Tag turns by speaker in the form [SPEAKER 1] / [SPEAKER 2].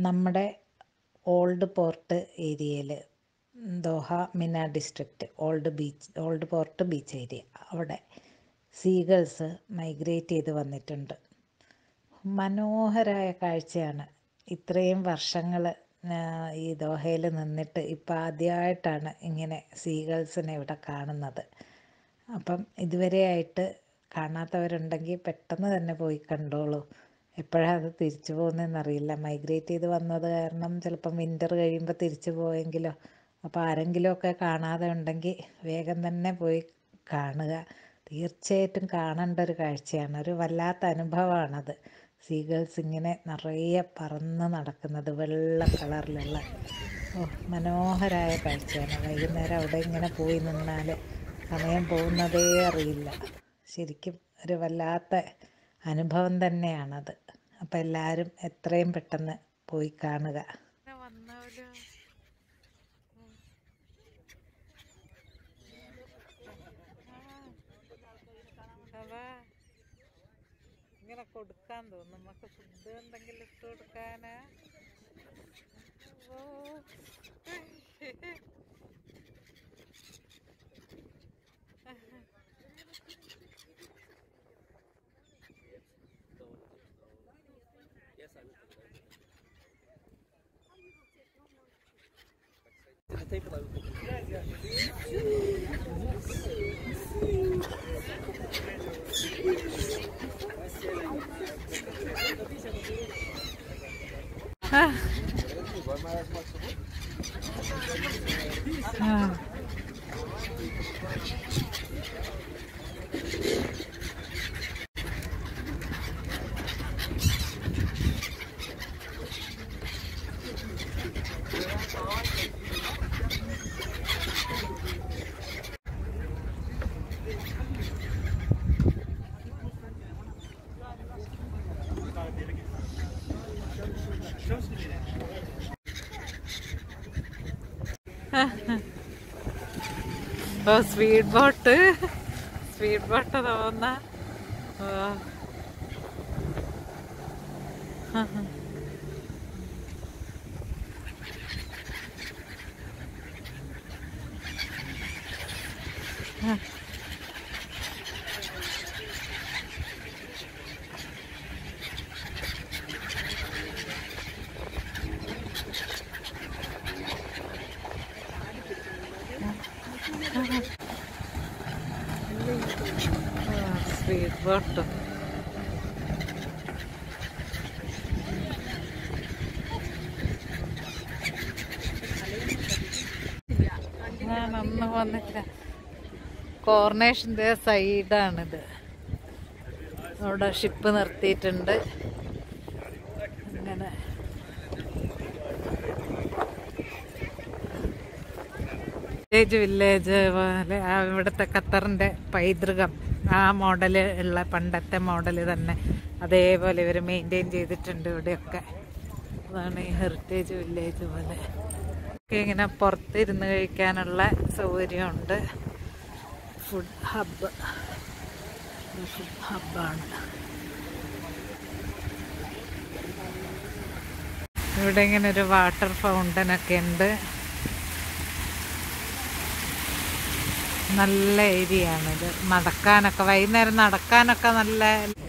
[SPEAKER 1] നമ്മുടെ old port ഏരിയയിൽ Doha Mina district old beach old port beach area അവിടെ seagulls migrate ചെയ്ത് വന്നിട്ടുണ്ട് മനോഹരമായ കാഴ്ചയാണ് ഇത്രയും വർഷങ്ങൾ ഈ ദോഹയിൽ നിന്നിട്ട് ഇപ്പം ആദ്യമായിട്ടാണ് ഇങ്ങനെ സീഗൾസിനെ ഇവിടെ കാണുന്നത് അപ്പം ഇതുവരെയായിട്ട് കാണാത്തവരുണ്ടെങ്കിൽ പെട്ടെന്ന് തന്നെ പോയി കണ്ടോളൂ എപ്പോഴാണ് അത് തിരിച്ചു പോകുന്നതെന്നറിയില്ല മൈഗ്രേറ്റ് ചെയ്ത് വന്നത് കാരണം ചിലപ്പം വിൻ്റർ കഴിയുമ്പോൾ തിരിച്ചു പോയെങ്കിലോ അപ്പോൾ ആരെങ്കിലുമൊക്കെ കാണാതെ ഉണ്ടെങ്കിൽ വേഗം തന്നെ പോയി കാണുക തീർച്ചയായിട്ടും കാണേണ്ട ഒരു കാഴ്ചയാണ് ഒരു വല്ലാത്ത അനുഭവമാണത് സീഗൾസ് ഇങ്ങനെ നിറയെ പറന്ന് നടക്കുന്നത് വെള്ള കളറിലുള്ള ഓ മനോഹരമായ കാഴ്ചയാണ് വൈകുന്നേരം അവിടെ ഇങ്ങനെ പോയി നിന്നാൽ സമയം പോകുന്നതേ അറിയില്ല ശരിക്കും ഒരു വല്ലാത്ത അനുഭവം തന്നെയാണത് അപ്പം എല്ലാവരും എത്രയും പെട്ടെന്ന് പോയി കാണുക
[SPEAKER 2] വന്നോലോ അതാ ഇങ്ങനെ കൊടുക്കാൻ തോന്നും നമുക്ക് ഫുഡ് എന്തെങ്കിലും ഇട്ട് കൊടുക്കാനാ ഓ ആ ഓ സ്പീഡ് ബോട്ട് സ്പീഡ് ബോട്ട് തോന്ന സ്പീഡ് ബോട്ട് ഞാൻ അന്ന് വന്നില്ല കോർണേഷൻ്റെ സൈഡാണിത് അവിടെ ഷിപ്പ് നിർത്തിയിട്ടുണ്ട് അങ്ങനെ വില്ലേജ് വില്ലേജ് പോലെ ആ ഇവിടുത്തെ ഖത്തറിൻ്റെ പൈതൃകം ആ മോഡൽ ഉള്ള പണ്ടത്തെ മോഡൽ തന്നെ അതേപോലെ ഇവർ മെയിൻറ്റെയിൻ ചെയ്തിട്ടുണ്ട് ഇവിടെയൊക്കെ അതാണ് ഈ ഹെറിറ്റേജ് വില്ലേജ് പോലെ ഒക്കെ ഇങ്ങനെ പുറത്തിരുന്ന് കഴിക്കാനുള്ള സൗകര്യമുണ്ട് ഫുഡ് ഹബ്ബ് ഫുഡ് ഹബ്ബാണ് ഇവിടെ ഇങ്ങനെ ഒരു വാട്ടർ ഫൗണ്ടൻ ഒക്കെ ഉണ്ട് നല്ല ഏരിയ ആണിത് നടക്കാനൊക്കെ വൈകുന്നേരം നടക്കാനൊക്കെ നല്ല